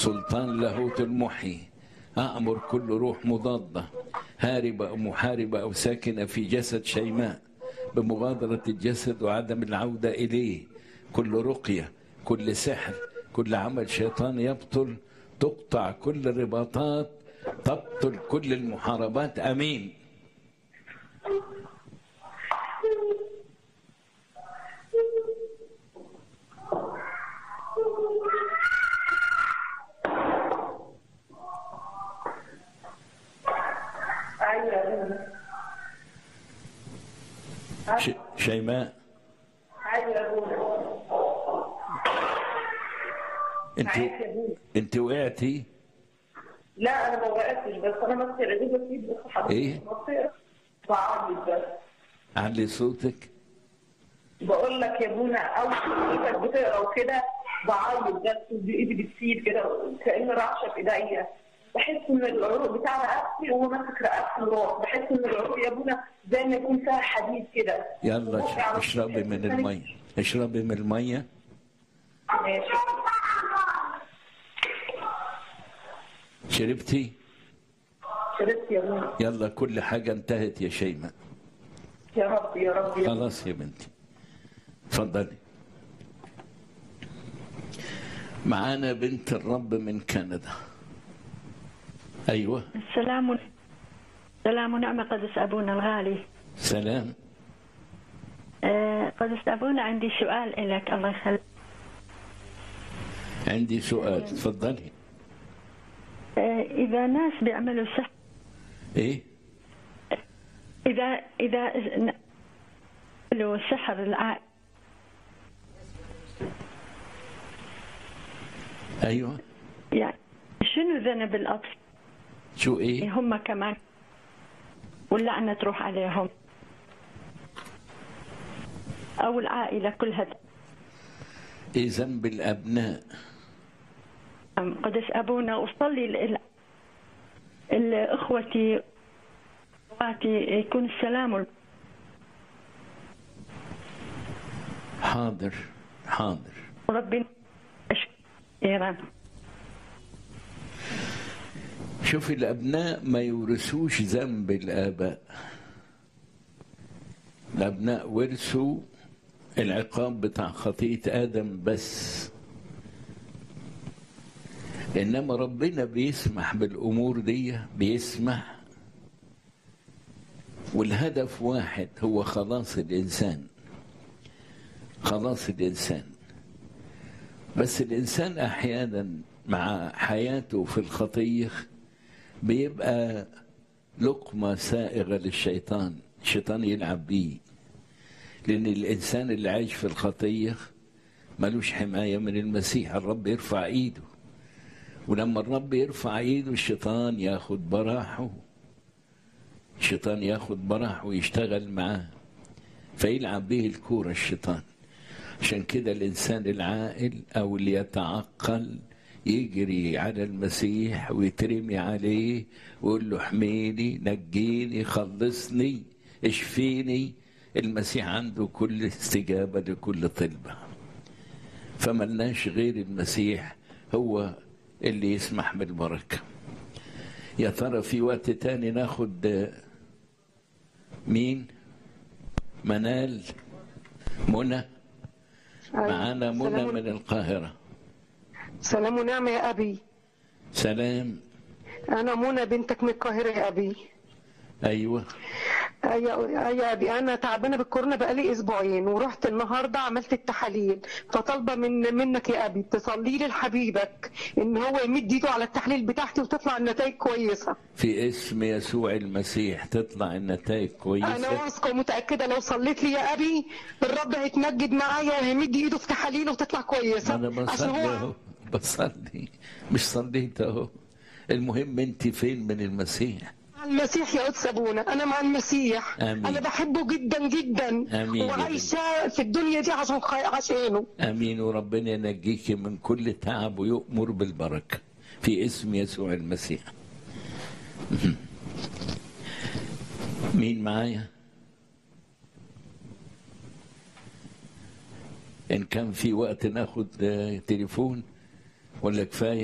سلطان لاهوت المحيي أأمر كل روح مضادة هاربة أو محاربة أو ساكنة في جسد شيماء بمغادرة الجسد وعدم العودة إليه كل رقية كل سحر كل عمل شيطان يبطل تقطع كل الرباطات تبطل كل المحاربات أمين ايوه ش... شيماء ايوه انت معاك يا ابوي انت وقعتي لا انا ما وقفتش بس انا بس عايزه اسيب بس حضرتك إيه؟ نصيحة. بعرض بس علي صوتك بقول لك يا ابونا اول ما ايدك بتقرا وكده بعيط بس بايدي بتسيب كده كاني رعشه في ايديا بحس ان العروق بتاع رقبتي وهو ماسك رقبتي الراس بحس ان العروق يا ابونا زي ما يكون فيها حديد كده يلا وبقي على اشربي طول من بحس إن المية اشربي من المية أنا- ماشي شربتي شربت يا ابونا يلا كل حاجة انتهت يا شيماء يا رب يا رب يا خلاص يا بنتي اتفضلي معانا بنت الرب من كندا ايوه السلام سلام ونعمة قدس أبونا الغالي سلام آه، قدس أبونا عندي سؤال لك الله يخليك عندي سؤال اتفضلي آه، إذا ناس بيعملوا سحر ايه إذا إذا عملوا سحر الع... ايوه يعني شنو ذنب الأطفال شو ايه هم كمان واللعنة تروح عليهم أو العائلة كلها ايه ذنب الابناء قدس أبونا وصلي ل- ل- لإخوتي أخواتي يكون السلام وال- حاضر حاضر وربنا كثيرا شوف الابناء ما يورثوش ذنب الاباء الابناء ورثوا العقاب بتاع خطيئه ادم بس انما ربنا بيسمح بالامور دي بيسمح والهدف واحد هو خلاص الانسان خلاص الانسان بس الانسان احيانا مع حياته في الخطيه بيبقى لقمه سائغه للشيطان الشيطان يلعب بيه لان الانسان اللي عايش في الخطيه ملوش حمايه من المسيح الرب يرفع ايده ولما الرب يرفع ايده الشيطان ياخد براحه الشيطان ياخد براحه ويشتغل معاه فيلعب به الكوره الشيطان عشان كده الانسان العاقل او اللي يتعقل يجري على المسيح ويترمي عليه ويقول له احميني نجيني خلصني اشفيني المسيح عنده كل استجابه لكل طلبه فملناش غير المسيح هو اللي يسمح بالبركه يا ترى في وقت تاني ناخد آه، مين منال منى معانا منى سلام, من القاهرة سلام ونعمة يا أبي سلام أنا منى بنتك من القاهرة يا أبي أيوة يا يا أبي أنا تعبانة بالكورونا بقالي أسبوعين ورحت النهاردة عملت التحاليل فطالبة من منك يا أبي تصلي لي لحبيبك إن هو يمد إيده على التحليل بتاعتي وتطلع النتائج كويسة في اسم يسوع المسيح تطلع النتائج أنا كويسة واثقة ومتأكدة لو صليت لي يا أبي الرب هيتمجد معايا وهيمد إيده في تحاليله وتطلع كويسة أنا عشان بصلي هو أهو بصلي مش صليت أهو المهم أنت فين من المسيح مع المسيح يا قدس ابونا انا مع المسيح آمين. انا بحبه جدا جدا آمين يا وعايشه في الدنيا دي عشان خي- عشانه آمين وربنا ينجيك من كل تعب ويؤمر بالبركة في اسم يسوع المسيح مين معايا إن كان في وقت ناخد آه، تليفون ولا كفاية